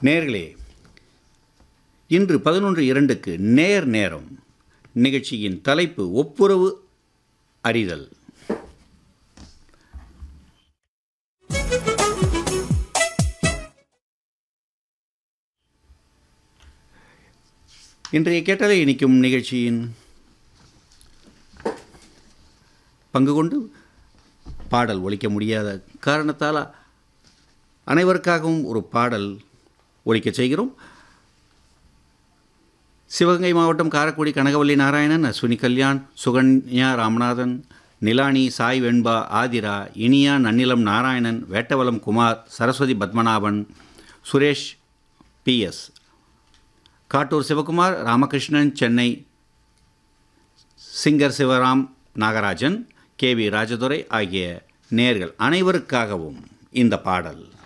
நேர்களே இன்று பதினொன்று இரண்டுக்கு நேர் நேரம் நிகழ்ச்சியின் தலைப்பு ஒப்புரவு அறிதல் இன்றைய கேட்டலை இனிக்கும் நிகழ்ச்சியின் பங்கு கொண்டு பாடல் ஒலிக்க முடியாத காரணத்தால் அனைவருக்காகவும் ஒரு பாடல் ஒலிக்கச் செய்கிறோம் சிவகங்கை மாவட்டம் Karaikudi Kanagavalli Narayanan Ashwini Kalyan Sukanya Ramanathan Nilani Sai Venba Aadhira Iniya Nannilam Narayanan Vettavalam Kumar Saraswathi Padmanabhan Suresh PS Kattur Sivakumar Ramakrishnan Chennai singer Sivaram Nagarajan K V Rajadurai ஆகிய நேர்கள் அனைவருக்காகவும் இந்த பாடல்